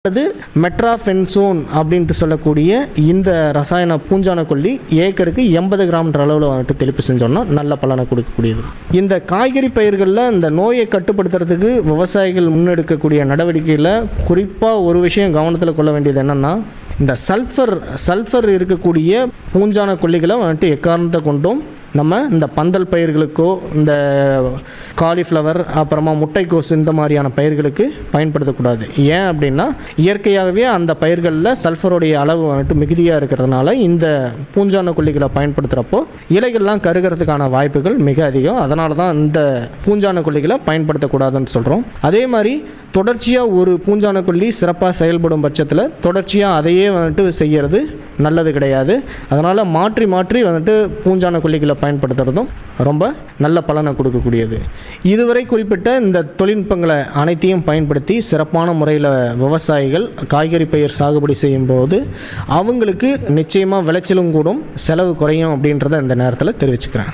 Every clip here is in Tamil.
அடுத்தது மெட்ராஃபென்சோன் அப்படின்ட்டு சொல்லக்கூடிய இந்த ரசாயன பூஞ்சான கொல்லி ஏக்கருக்கு எண்பது கிராம்ன்ற அளவில் வந்துட்டு தெளிப்பு செஞ்சோம்னா நல்ல பலனை கொடுக்கக்கூடியது இந்த காய்கறி பயிர்களில் இந்த நோயை கட்டுப்படுத்துறதுக்கு விவசாயிகள் முன்னெடுக்கக்கூடிய நடவடிக்கையில் குறிப்பாக ஒரு விஷயம் கவனத்தில் கொள்ள வேண்டியது என்னென்னா இந்த சல்ஃபர் சல்ஃபர் இருக்கக்கூடிய பூஞ்சான கொல்லிகளை வந்துட்டு எக்காரணத்தை கொண்டும் நம்ம இந்த பந்தல் பயிர்களுக்கோ இந்த காலிஃப்ளவர் அப்புறமா முட்டைக்கோஸ் இந்த மாதிரியான பயிர்களுக்கு பயன்படுத்தக்கூடாது ஏன் அப்படின்னா இயற்கையாகவே அந்த பயிர்களில் சல்ஃபருடைய அளவு வந்துட்டு மிகுதியாக இருக்கிறதுனால இந்த பூஞ்சான கொல்லிகளை பயன்படுத்துகிறப்போ இலைகள்லாம் கருகிறதுக்கான வாய்ப்புகள் மிக அதிகம் அதனால தான் இந்த பூஞ்சான கொல்லிகளை பயன்படுத்தக்கூடாதுன்னு சொல்கிறோம் அதே மாதிரி தொடர்ச்சியாக ஒரு பூஞ்சான கொல்லி சிறப்பாக செயல்படும் பட்சத்தில் தொடர்ச்சியாக அதையே வந்துட்டு செய்யறது நல்லது கிடையாது அதனால் மாற்றி மாற்றி வந்துட்டு பூஞ்சான கொல்லிகளை பயன்படுத்துறதும் ரொம்ப நல்ல பலனை கொடுக்கக்கூடியது இதுவரை குறிப்பிட்ட இந்த தொழில்நுட்பங்களை அனைத்தையும் பயன்படுத்தி சிறப்பான முறையில் விவசாயிகள் காய்கறி பயிர் சாகுபடி செய்யும்போது அவங்களுக்கு நிச்சயமாக விளைச்சலும் கூடும் செலவு குறையும் அப்படின்றத இந்த நேரத்தில் தெரிவிச்சுக்கிறேன்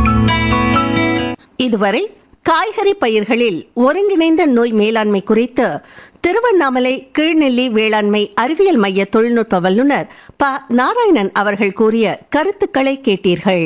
இதுவரை காய்கறி பயிர்களில் ஒருங்கிணைந்த நோய் மேலாண்மை குறித்து திருவண்ணாமலை கீழ்நெல்லி வேளாண்மை அறிவியல் மைய தொழில்நுட்ப வல்லுநர் ப நாராயணன் அவர்கள் கூறிய கருத்துக்களை கேட்டீர்கள்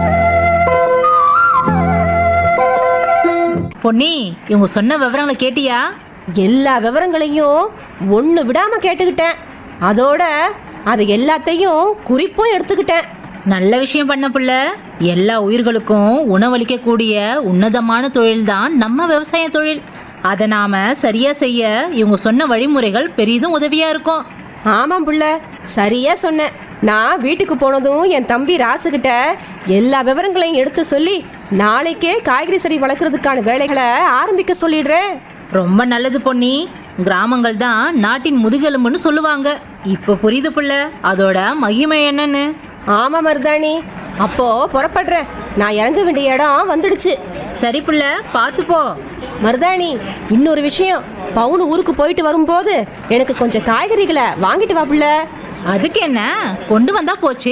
பொன்னி இவங்க சொன்ன விவரங்களை கேட்டியா எல்லா விவரங்களையும் ஒன்று விடாம கேட்டுக்கிட்டேன் அதோட அது எல்லாத்தையும் குறிப்பும் எடுத்துக்கிட்டேன் நல்ல விஷயம் பண்ண புள்ள எல்லா உயிர்களுக்கும் உணவளிக்க கூடிய உன்னதமான தொழில்தான் நம்ம விவசாய தொழில் அதை நாம சரியா செய்ய இவங்க சொன்ன வழிமுறைகள் பெரிதும் உதவியா இருக்கும் ஆமாம் புள்ள சரியா சொன்னேன் நான் வீட்டுக்கு போனதும் என் தம்பி ராசுகிட்ட எல்லா விவரங்களையும் எடுத்து சொல்லி நாளைக்கே காய்கறி செடி வளர்க்கறதுக்கான வேலைகளை ஆரம்பிக்க சொல்லிடுறேன் ரொம்ப நல்லது பொன்னி கிராமங்கள் தான் நாட்டின் முதுகெலும்புன்னு சொல்லுவாங்க இப்போ புரியுது புள்ள அதோட மகிமை என்னன்னு ஆமா மருதாணி அப்போ புறப்படுறேன் நான் இறங்க வேண்டிய இடம் வந்துடுச்சு சரி புள்ள பார்த்து போ மருதாணி இன்னொரு விஷயம் பவுன் ஊருக்கு போயிட்டு வரும்போது எனக்கு கொஞ்சம் காய்கறிகளை வாங்கிட்டு வா புள்ள அதுக்கு என்ன கொண்டு வந்தா போச்சு